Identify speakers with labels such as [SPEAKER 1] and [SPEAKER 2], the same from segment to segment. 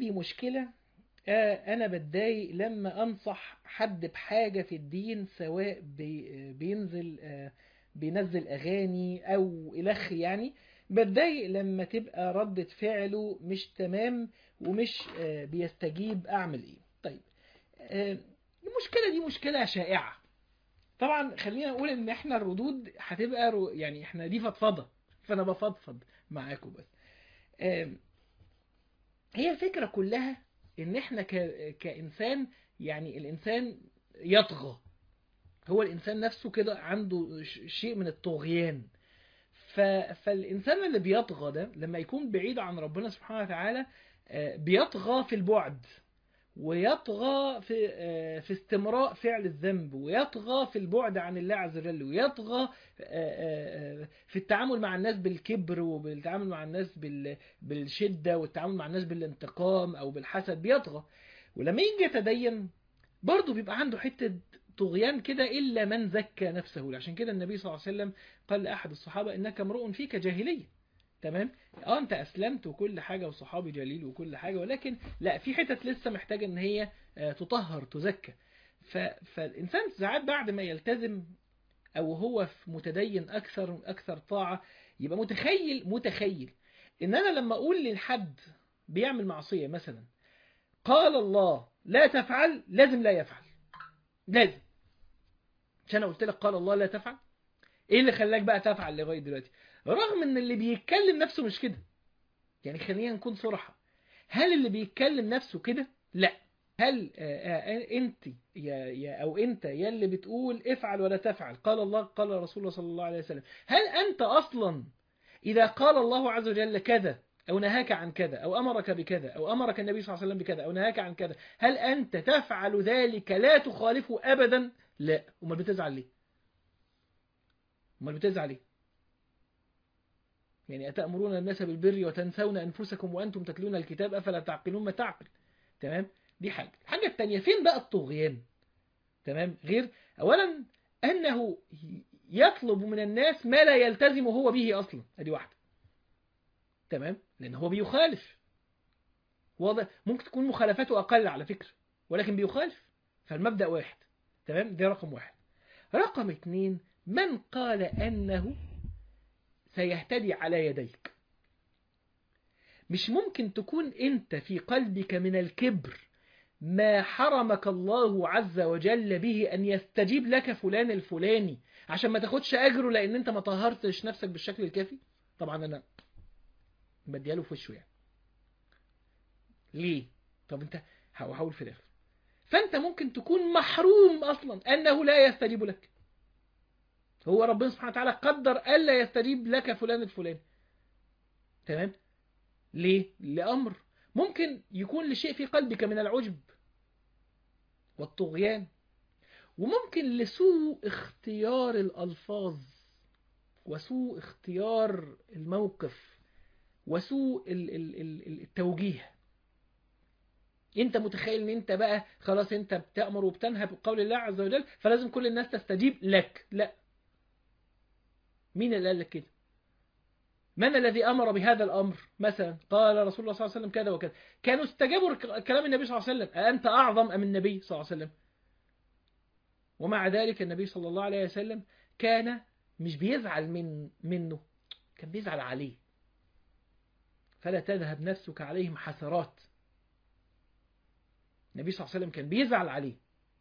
[SPEAKER 1] عندي مشكلة آه، انا بتضايق لما انصح حد بحاجة في الدين سواء بي- بينزل آه، بينزل اغاني او الخ يعني بتضايق لما تبقى ردة فعله مش تمام ومش آه، بيستجيب اعمل ايه طيب آه، المشكلة دي مشكلة شائعة طبعا خلينا نقول ان احنا الردود هتبقى رو- يعني احنا دي فضفضة فانا بفضفض معاكم بس آم، هي الفكرة كلها ان احنا ك- كإنسان يعني الإنسان يطغى هو الإنسان نفسه كده عنده ش- شيء من الطغيان ف... فالإنسان اللي بيطغى ده لما يكون بعيد عن ربنا سبحانه وتعالى آه، بيطغى في البعد ويطغى في آه، في استمراء فعل الذنب ويطغى في البعد عن الله عز وجل ويطغى آه، آه، آه، في التعامل مع الناس بالكبر وبالتعامل مع الناس بال- بالشدة والتعامل مع الناس بالانتقام أو بالحسد بيطغى ولما يجي يتدين برضه بيبقى عنده حتة طغيان كده إلا من زكى نفسه عشان كده النبي صلى الله عليه وسلم قال لأحد الصحابة إنك امرؤ فيك جاهلية تمام اه انت اسلمت وكل حاجة وصحابي جليل وكل حاجة ولكن لا في حتت لسه محتاجة ان هي آه، تطهر تزكى ف... فالانسان ساعات بعد ما يلتزم او هو في متدين اكثر اكثر طاعة يبقى متخيل متخيل ان انا لما اقول لحد بيعمل معصية مثلا قال الله لا تفعل لازم لا يفعل لازم مش انا قلت لك قال الله لا تفعل ايه اللي خلاك بقى تفعل لغايه دلوقتي رغم ان اللي بيتكلم نفسه مش كده يعني خلينا نكون صراحه هل اللي بيتكلم نفسه كده لا هل آه، آه، انت يا يا او انت يا اللي بتقول افعل ولا تفعل قال الله قال رسول الله صلى الله عليه وسلم هل انت اصلا اذا قال الله عز وجل كذا او نهاك عن كذا او امرك بكذا او امرك النبي صلى الله عليه وسلم بكذا او نهاك عن كذا هل انت تفعل ذلك لا تخالفه ابدا لا امال بتزعل ليه امال بتزعل ليه يعني أتأمرون الناس بالبر وتنسون أنفسكم وأنتم تتلون الكتاب أفلا تعقلون ما تعقل تمام دي حاجة الحاجة التانية فين بقى الطغيان تمام غير أولا أنه يطلب من الناس ما لا يلتزم هو به أصلا ادي واحدة تمام لأن هو بيخالف واضح ممكن تكون مخالفاته أقل على فكرة ولكن بيخالف فالمبدأ واحد تمام ده رقم واحد رقم اتنين من قال أنه سيهتدي على يديك مش ممكن تكون انت في قلبك من الكبر ما حرمك الله عز وجل به ان يستجيب لك فلان الفلاني عشان ما تاخدش اجره لان انت ما طهرتش نفسك بالشكل الكافي طبعا انا بدياله في وشه يعني ليه طب انت هحاول في الاخر فانت ممكن تكون محروم اصلا انه لا يستجيب لك هو ربنا سبحانه وتعالى قدر ألا يستجيب لك فلان الفلاني تمام ليه لأمر ممكن يكون لشيء في قلبك من العجب والطغيان وممكن لسوء اختيار الألفاظ وسوء اختيار الموقف وسوء ال- ال- ال- التوجيه انت متخيل ان انت بقى خلاص انت بتأمر وبتنهى بقول الله عز وجل فلازم كل الناس تستجيب لك لا مين اللي قال لك كده من الذي أمر بهذا الأمر مثلا قال رسول الله صلى الله عليه وسلم كذا وكذا كانوا استجابوا كلام النبي صلى الله عليه وسلم أنت أعظم أم النبي صلى الله عليه وسلم ومع ذلك النبي صلى الله عليه وسلم كان مش بيزعل من منه كان بيزعل عليه فلا تذهب نفسك عليهم حسرات النبي صلى الله عليه وسلم كان بيزعل عليه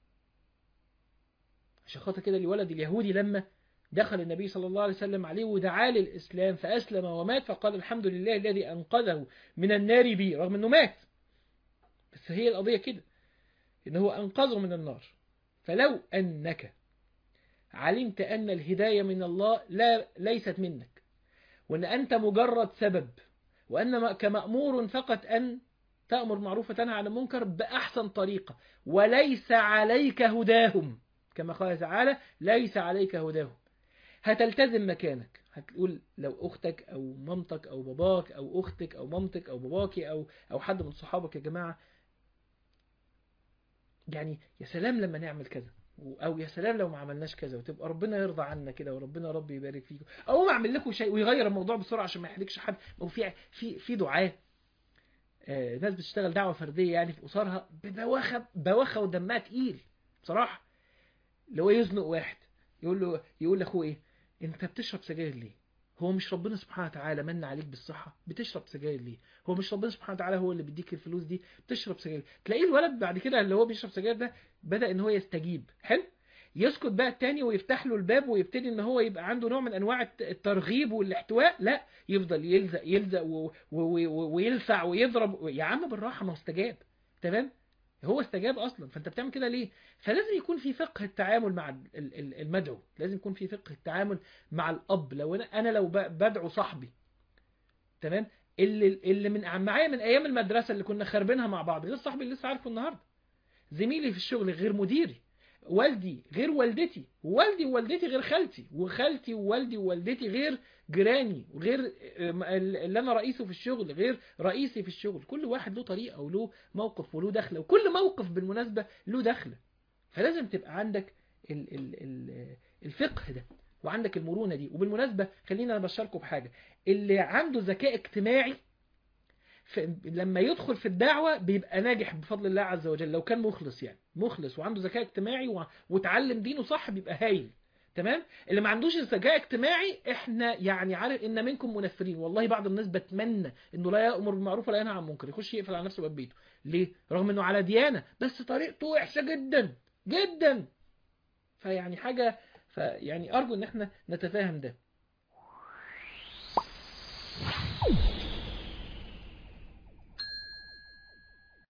[SPEAKER 1] عشان خاطر كده الولد اليهودي لما دخل النبي صلى الله عليه وسلم عليه ودعا للإسلام فأسلم ومات فقال الحمد لله الذي أنقذه من النار بي رغم أنه مات بس هي القضية كده إنه أنقذه من النار فلو أنك علمت أن الهداية من الله لا ليست منك وأن أنت مجرد سبب وأنك مأمور فقط أن تأمر معروف وتنهى عن المنكر بأحسن طريقة وليس عليك هداهم كما قال تعالى ليس عليك هداهم هتلتزم مكانك هتقول لو اختك او مامتك او باباك او اختك او مامتك او باباكي او او حد من صحابك يا جماعه يعني يا سلام لما نعمل كذا او يا سلام لو ما عملناش كذا وتبقى ربنا يرضى عنا كده وربنا رب يبارك فيكم او ما اعمل لكم شيء ويغير الموضوع بسرعه عشان ما يحرجش حد ما هو في في في دعاه آه، ناس بتشتغل دعوة فردية يعني في أسرها ببواخة بواخة ودمها تقيل بصراحة اللي هو يزنق واحد يقول له يقول لاخوه ايه انت بتشرب سجاير ليه هو مش ربنا سبحانه وتعالى من عليك بالصحة بتشرب سجاير ليه هو مش ربنا سبحانه وتعالى هو اللي بيديك الفلوس دي بتشرب سجاير تلاقيه الولد بعد كده اللي هو بيشرب سجاير ده بدأ ان هو يستجيب حلو يسكت بقى التاني ويفتح له الباب ويبتدي ان هو يبقى عنده نوع من انواع الت- الترغيب والاحتواء لا يفضل يلزق يلزق و... و... و... ويلسع ويضرب يا عم بالراحه ما هو استجاب تمام هو استجاب اصلا فانت بتعمل كده ليه فلازم يكون في فقه التعامل مع ال- ال- ال- المدعو لازم يكون في فقه التعامل مع الاب لو انا انا لو ب- بدعو صاحبي تمام اللي اللي من معايا من ايام المدرسه اللي كنا خاربينها مع بعض غير صاحبي اللي لسه عارفه النهارده زميلي في الشغل غير مديري والدي غير والدتي والدي ووالدتي غير خالتي وخالتي ووالدي ووالدتي غير جيراني وغير اللي انا رئيسه في الشغل غير رئيسي في الشغل كل واحد له طريقه وله موقف وله دخله وكل موقف بالمناسبه له دخله فلازم تبقى عندك ال ال ال الفقه ده وعندك المرونه دي وبالمناسبه خلينا انا بشاركه بحاجه اللي عنده ذكاء اجتماعي في لما يدخل في الدعوة بيبقى ناجح بفضل الله عز وجل لو كان مخلص يعني مخلص وعنده ذكاء اجتماعي و... وتعلم دينه صح بيبقى هايل تمام اللي ما عندوش ذكاء اجتماعي احنا يعني عارف ان منكم منفرين والله بعض الناس بتمنى انه لا يامر بالمعروف ولا ينهى عن المنكر يخش يقفل على نفسه باب بيته ليه رغم انه على ديانه بس طريقته وحشه جدا جدا فيعني حاجه فيعني ارجو ان احنا نتفاهم ده